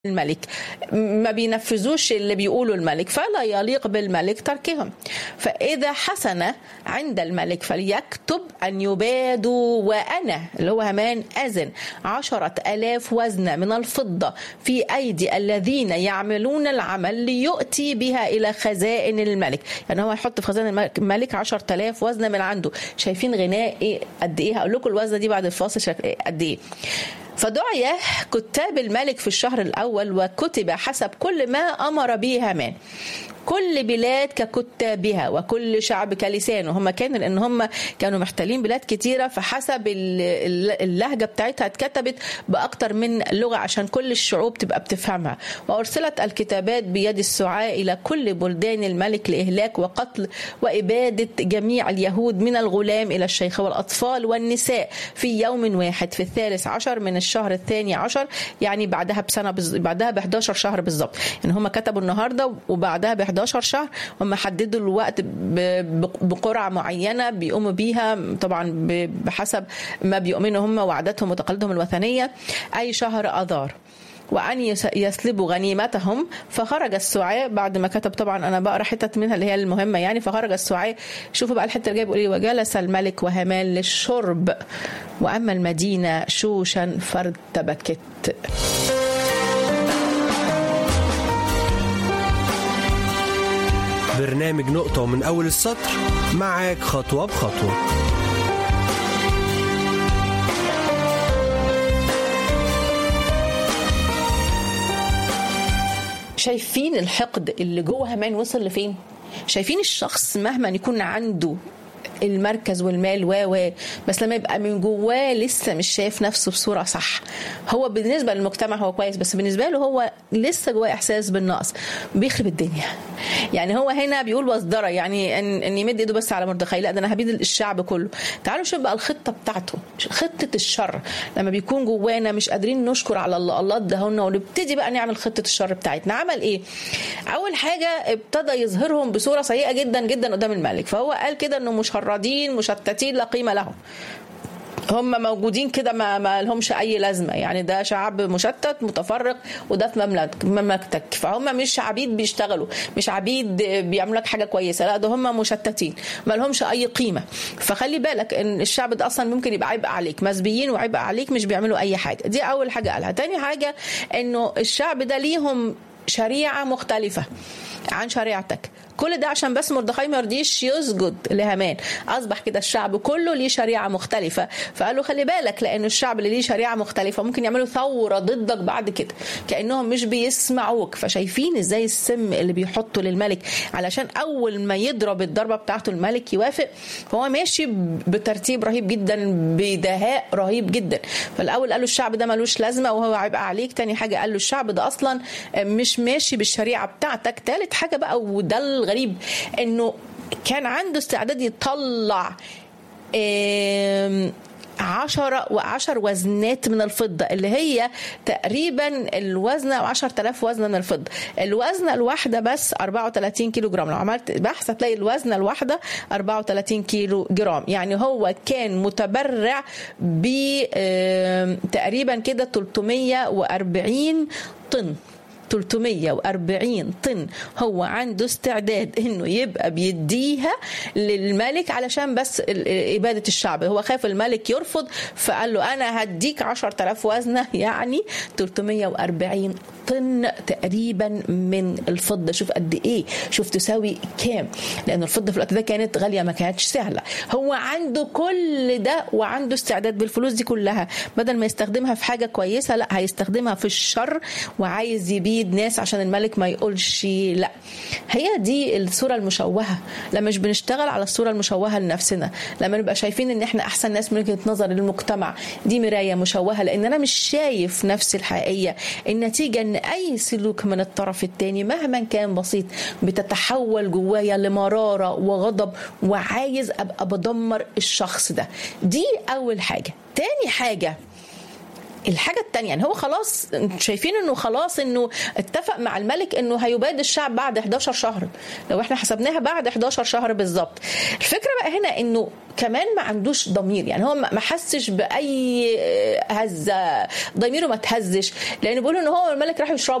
الملك ما بينفذوش اللي بيقوله الملك فلا يليق بالملك تركهم فإذا حسن عند الملك فليكتب أن يبادوا وأنا اللي هو همان أذن عشرة ألاف وزنة من الفضة في أيدي الذين يعملون العمل ليؤتي بها إلى خزائن الملك يعني هو يحط في خزائن الملك عشرة ألاف وزنة من عنده شايفين غناء إيه قد إيه هقول لكم الوزنة دي بعد الفاصل قد إيه فدعي كتاب الملك في الشهر الأول وكتب حسب كل ما أمر به هامان كل بلاد ككتابها وكل شعب كلسانه هم كانوا لان هم كانوا محتلين بلاد كتيره فحسب اللهجه بتاعتها اتكتبت باكتر من لغه عشان كل الشعوب تبقى بتفهمها وارسلت الكتابات بيد السعاء الى كل بلدان الملك لاهلاك وقتل واباده جميع اليهود من الغلام الى الشيخ والاطفال والنساء في يوم واحد في الثالث عشر من الشهر الثاني عشر يعني بعدها بسنه بز... بعدها ب 11 شهر بالظبط يعني هم كتبوا النهارده وبعدها ب 11 شهر هم حددوا الوقت بقرعه معينه بيقوموا بيها طبعا بحسب ما بيؤمنوا هم وعاداتهم وتقاليدهم الوثنيه اي شهر اذار وأن يسلبوا غنيمتهم فخرج السعاء بعد ما كتب طبعا أنا بقرا حتت منها اللي هي المهمة يعني فخرج السعاء شوفوا بقى الحتة اللي جايه بيقول إيه وجلس الملك وهامان للشرب وأما المدينة شوشا فارتبكت برنامج نقطة ومن أول السطر معاك خطوة بخطوة شايفين الحقد اللي جوه همان وصل لفين شايفين الشخص مهما يكون عنده المركز والمال و و بس لما يبقى من جواه لسه مش شايف نفسه بصوره صح هو بالنسبه للمجتمع هو كويس بس بالنسبه له هو لسه جواه احساس بالنقص بيخرب الدنيا يعني هو هنا بيقول وصدره يعني ان, إن يمد ايده بس على مردخاي لا ده انا هبيد الشعب كله تعالوا شوف بقى الخطه بتاعته خطه الشر لما بيكون جوانا مش قادرين نشكر على الله الله اداهولنا ونبتدي بقى نعمل خطه الشر بتاعتنا عمل ايه اول حاجه ابتدى يظهرهم بصوره سيئه جدا جدا قدام الملك فهو قال كده انه مشردين مشتتين لا قيمه لهم هم موجودين كده ما, ما لهمش اي لازمه يعني ده شعب مشتت متفرق وده في مملك مملكتك فهم مش عبيد بيشتغلوا مش عبيد بيعملوا لك حاجه كويسه لا ده هم مشتتين ما لهمش اي قيمه فخلي بالك ان الشعب ده اصلا ممكن يبقى عبء عليك مسبيين وعبء عليك مش بيعملوا اي حاجه دي اول حاجه قالها تاني حاجه انه الشعب ده ليهم شريعه مختلفه عن شريعتك كل ده عشان بس مردخاي ما يرضيش يسجد لهامان اصبح كده الشعب كله ليه شريعه مختلفه فقالوا خلي بالك لان الشعب اللي ليه شريعه مختلفه ممكن يعملوا ثوره ضدك بعد كده كانهم مش بيسمعوك فشايفين ازاي السم اللي بيحطه للملك علشان اول ما يضرب الضربه بتاعته الملك يوافق فهو ماشي بترتيب رهيب جدا بدهاء رهيب جدا فالاول قالوا الشعب ده ملوش لازمه وهو هيبقى عليك تاني حاجه قال له الشعب ده اصلا مش ماشي بالشريعه بتاعتك تالت حاجه بقى وده الغريب انه كان عنده استعداد يطلع عشرة وعشر وزنات من الفضة اللي هي تقريبا الوزنة عشر تلاف وزنة من الفضة الوزنة الواحدة بس 34 كيلو جرام لو عملت بحث هتلاقي الوزنة الواحدة 34 كيلو جرام يعني هو كان متبرع ب تقريبا كده 340 طن 340 طن هو عنده استعداد انه يبقى بيديها للملك علشان بس اباده الشعب هو خاف الملك يرفض فقال له انا هديك 10000 وزنه يعني 340 طن تقريبا من الفضه شوف قد ايه شوف تساوي كام لان الفضه في الوقت ده كانت غاليه ما كانتش سهله هو عنده كل ده وعنده استعداد بالفلوس دي كلها بدل ما يستخدمها في حاجه كويسه لا هيستخدمها في الشر وعايز يبيد ناس عشان الملك ما يقولش لا هي دي الصوره المشوهه لما مش بنشتغل على الصوره المشوهه لنفسنا لما نبقى شايفين ان احنا احسن ناس من وجهه نظر للمجتمع دي مرايه مشوهه لان انا مش شايف نفسي الحقيقيه النتيجه ان اي سلوك من الطرف الثاني مهما كان بسيط بتتحول جوايا لمراره وغضب وعايز ابقى بدمر الشخص ده دي اول حاجه تاني حاجه الحاجة التانية يعني هو خلاص شايفين انه خلاص انه اتفق مع الملك انه هيباد الشعب بعد 11 شهر لو احنا حسبناها بعد 11 شهر بالظبط الفكرة بقى هنا انه كمان ما عندوش ضمير يعني هو ما حسش باي هزه ضميره ما تهزش لان بيقولوا ان هو الملك راح يشرب